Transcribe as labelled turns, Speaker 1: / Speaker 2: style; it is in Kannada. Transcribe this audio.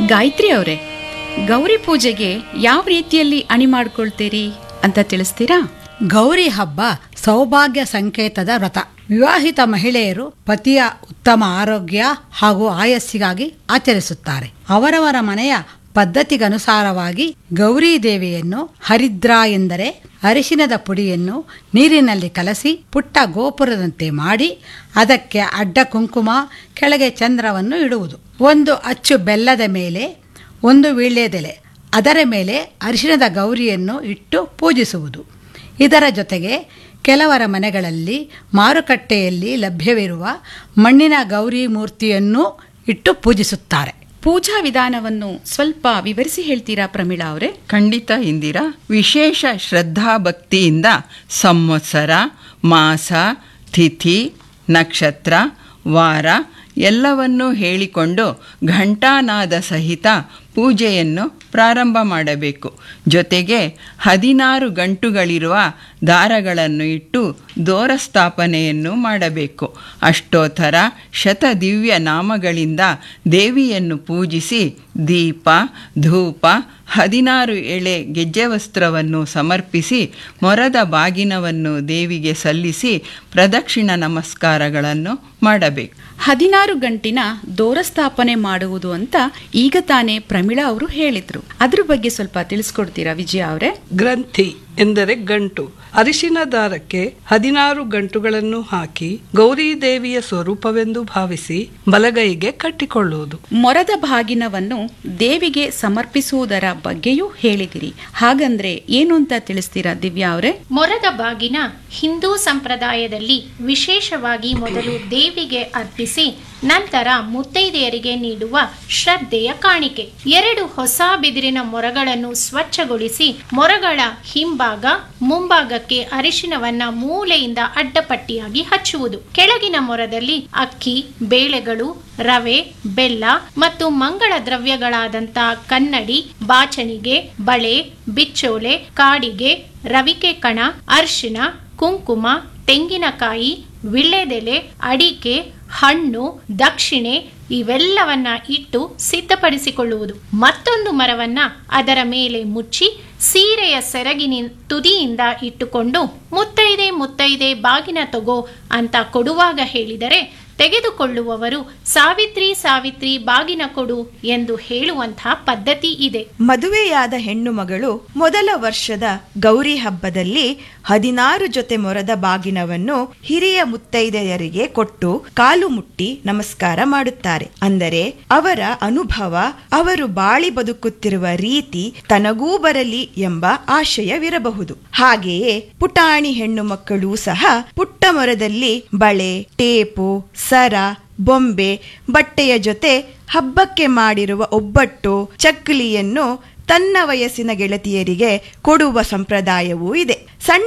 Speaker 1: ಗಾಯತ್ರಿ ಅವರೇ ಗೌರಿ ಪೂಜೆಗೆ ಯಾವ ರೀತಿಯಲ್ಲಿ ಅಣಿ ಮಾಡ್ಕೊಳ್ತೀರಿ ಅಂತ ತಿಳಿಸ್ತೀರಾ
Speaker 2: ಗೌರಿ ಹಬ್ಬ ಸೌಭಾಗ್ಯ ಸಂಕೇತದ ವ್ರತ ವಿವಾಹಿತ ಮಹಿಳೆಯರು ಪತಿಯ ಉತ್ತಮ ಆರೋಗ್ಯ ಹಾಗೂ ಆಯಸ್ಸಿಗಾಗಿ ಆಚರಿಸುತ್ತಾರೆ ಅವರವರ ಮನೆಯ ಪದ್ಧತಿಗನುಸಾರವಾಗಿ ಗೌರಿ ದೇವಿಯನ್ನು ಹರಿದ್ರ ಎಂದರೆ ಅರಿಶಿನದ ಪುಡಿಯನ್ನು ನೀರಿನಲ್ಲಿ ಕಲಸಿ ಪುಟ್ಟ ಗೋಪುರದಂತೆ ಮಾಡಿ ಅದಕ್ಕೆ ಅಡ್ಡ ಕುಂಕುಮ ಕೆಳಗೆ ಚಂದ್ರವನ್ನು ಇಡುವುದು ಒಂದು ಅಚ್ಚು ಬೆಲ್ಲದ ಮೇಲೆ ಒಂದು ವೀಳ್ಯದೆಲೆ ಅದರ ಮೇಲೆ ಅರಿಶಿಣದ ಗೌರಿಯನ್ನು ಇಟ್ಟು ಪೂಜಿಸುವುದು ಇದರ ಜೊತೆಗೆ ಕೆಲವರ ಮನೆಗಳಲ್ಲಿ ಮಾರುಕಟ್ಟೆಯಲ್ಲಿ ಲಭ್ಯವಿರುವ ಮಣ್ಣಿನ ಗೌರಿ ಮೂರ್ತಿಯನ್ನು ಇಟ್ಟು ಪೂಜಿಸುತ್ತಾರೆ
Speaker 1: ಪೂಜಾ ವಿಧಾನವನ್ನು ಸ್ವಲ್ಪ ವಿವರಿಸಿ ಹೇಳ್ತೀರಾ ಪ್ರಮೀಳಾ ಅವರೇ
Speaker 3: ಖಂಡಿತ ಇಂದಿರಾ ವಿಶೇಷ ಶ್ರದ್ಧಾಭಕ್ತಿಯಿಂದ ಸಂವತ್ಸರ ಮಾಸ ತಿಥಿ ನಕ್ಷತ್ರ ವಾರ ಎಲ್ಲವನ್ನೂ ಹೇಳಿಕೊಂಡು ಘಂಟಾನಾದ ಸಹಿತ ಪೂಜೆಯನ್ನು ಪ್ರಾರಂಭ ಮಾಡಬೇಕು ಜೊತೆಗೆ ಹದಿನಾರು ಗಂಟುಗಳಿರುವ ದಾರಗಳನ್ನು ಇಟ್ಟು ದೋರಸ್ಥಾಪನೆಯನ್ನು ಮಾಡಬೇಕು ಅಷ್ಟೋತ್ತರ ಶತದಿವ್ಯ ನಾಮಗಳಿಂದ ದೇವಿಯನ್ನು ಪೂಜಿಸಿ ದೀಪ ಧೂಪ ಹದಿನಾರು ಎಳೆ ಗೆಜ್ಜೆ ವಸ್ತ್ರವನ್ನು ಸಮರ್ಪಿಸಿ ಮೊರದ ಬಾಗಿನವನ್ನು ದೇವಿಗೆ ಸಲ್ಲಿಸಿ ಪ್ರದಕ್ಷಿಣ ನಮಸ್ಕಾರಗಳನ್ನು ಮಾಡಬೇಕು
Speaker 1: ಹದಿನಾರು ಗಂಟಿನ ದೋರಸ್ಥಾಪನೆ ಮಾಡುವುದು ಅಂತ ಈಗ ತಾನೇ ಪ್ರಮೀಳಾ ಅವರು ಹೇಳಿದ್ರು ಅದ್ರ ಬಗ್ಗೆ ಸ್ವಲ್ಪ ತಿಳಿಸ್ಕೊಡ್ತೀರಾ ವಿಜಯ ಅವರೇ
Speaker 4: ಗ್ರಂಥಿ ಎಂದರೆ ಗಂಟು ಅರಿಶಿನ ದಾರಕ್ಕೆ ಹದಿನಾರು ಗಂಟುಗಳನ್ನು ಹಾಕಿ ಗೌರಿ ದೇವಿಯ ಸ್ವರೂಪವೆಂದು ಭಾವಿಸಿ ಬಲಗೈಗೆ ಕಟ್ಟಿಕೊಳ್ಳುವುದು
Speaker 1: ಮೊರದ ಭಾಗಿನವನ್ನು ದೇವಿಗೆ ಸಮರ್ಪಿಸುವುದರ ಬಗ್ಗೆಯೂ ಹೇಳಿದಿರಿ ಹಾಗಂದ್ರೆ ಏನು ಅಂತ ತಿಳಿಸ್ತೀರಾ ದಿವ್ಯಾ ಅವರೇ
Speaker 5: ಮೊರದ ಬಾಗಿನ ಹಿಂದೂ ಸಂಪ್ರದಾಯದಲ್ಲಿ ವಿಶೇಷವಾಗಿ ಮೊದಲು ದೇವಿಗೆ ಅರ್ಪಿಸಿ ನಂತರ ಮುತ್ತೈದೆಯರಿಗೆ ನೀಡುವ ಶ್ರದ್ಧೆಯ ಕಾಣಿಕೆ ಎರಡು ಹೊಸ ಬಿದಿರಿನ ಮೊರಗಳನ್ನು ಸ್ವಚ್ಛಗೊಳಿಸಿ ಮೊರಗಳ ಹಿಂಭಾಗ ಮುಂಭಾಗಕ್ಕೆ ಅರಿಶಿನವನ್ನ ಮೂಲೆಯಿಂದ ಅಡ್ಡಪಟ್ಟಿಯಾಗಿ ಹಚ್ಚುವುದು ಕೆಳಗಿನ ಮೊರದಲ್ಲಿ ಅಕ್ಕಿ ಬೇಳೆಗಳು ರವೆ ಬೆಲ್ಲ ಮತ್ತು ಮಂಗಳ ದ್ರವ್ಯಗಳಾದಂಥ ಕನ್ನಡಿ ಬಾಚಣಿಗೆ ಬಳೆ ಬಿಚ್ಚೋಲೆ ಕಾಡಿಗೆ ರವಿಕೆ ಕಣ ಅರ್ಶಿನ ಕುಂಕುಮ ತೆಂಗಿನಕಾಯಿ ವಿಳ್ಳೆದೆಲೆ ಅಡಿಕೆ ಹಣ್ಣು ದಕ್ಷಿಣೆ ಇವೆಲ್ಲವನ್ನ ಇಟ್ಟು ಸಿದ್ಧಪಡಿಸಿಕೊಳ್ಳುವುದು ಮತ್ತೊಂದು ಮರವನ್ನ ಅದರ ಮೇಲೆ ಮುಚ್ಚಿ ಸೀರೆಯ ಸೆರಗಿನ ತುದಿಯಿಂದ ಇಟ್ಟುಕೊಂಡು ಮುತ್ತೈದೆ ಮುತ್ತೈದೆ ಬಾಗಿನ ತಗೋ ಅಂತ ಕೊಡುವಾಗ ಹೇಳಿದರೆ ತೆಗೆದುಕೊಳ್ಳುವವರು ಸಾವಿತ್ರಿ ಸಾವಿತ್ರಿ ಬಾಗಿನ ಕೊಡು ಎಂದು ಹೇಳುವಂತಹ ಪದ್ಧತಿ ಇದೆ
Speaker 6: ಮದುವೆಯಾದ ಹೆಣ್ಣು ಮಗಳು ಮೊದಲ ವರ್ಷದ ಗೌರಿ ಹಬ್ಬದಲ್ಲಿ ಹದಿನಾರು ಜೊತೆ ಮೊರದ ಬಾಗಿನವನ್ನು ಹಿರಿಯ ಮುತ್ತೈದೆಯರಿಗೆ ಕೊಟ್ಟು ಕಾಲು ಮುಟ್ಟಿ ನಮಸ್ಕಾರ ಮಾಡುತ್ತಾರೆ ಅಂದರೆ ಅವರ ಅನುಭವ ಅವರು ಬಾಳಿ ಬದುಕುತ್ತಿರುವ ರೀತಿ ತನಗೂ ಬರಲಿ ಎಂಬ ಆಶಯವಿರಬಹುದು ಹಾಗೆಯೇ ಪುಟಾಣಿ ಹೆಣ್ಣು ಮಕ್ಕಳು ಸಹ ಪುಟ್ಟ ಮೊರದಲ್ಲಿ ಬಳೆ ಟೇಪು ಸರ ಬೊಂಬೆ ಬಟ್ಟೆಯ ಜೊತೆ ಹಬ್ಬಕ್ಕೆ ಮಾಡಿರುವ ಒಬ್ಬಟ್ಟು ಚಕ್ಕಲಿಯನ್ನು ತನ್ನ ವಯಸ್ಸಿನ ಗೆಳತಿಯರಿಗೆ ಕೊಡುವ ಸಂಪ್ರದಾಯವೂ ಇದೆ ಸಣ್ಣ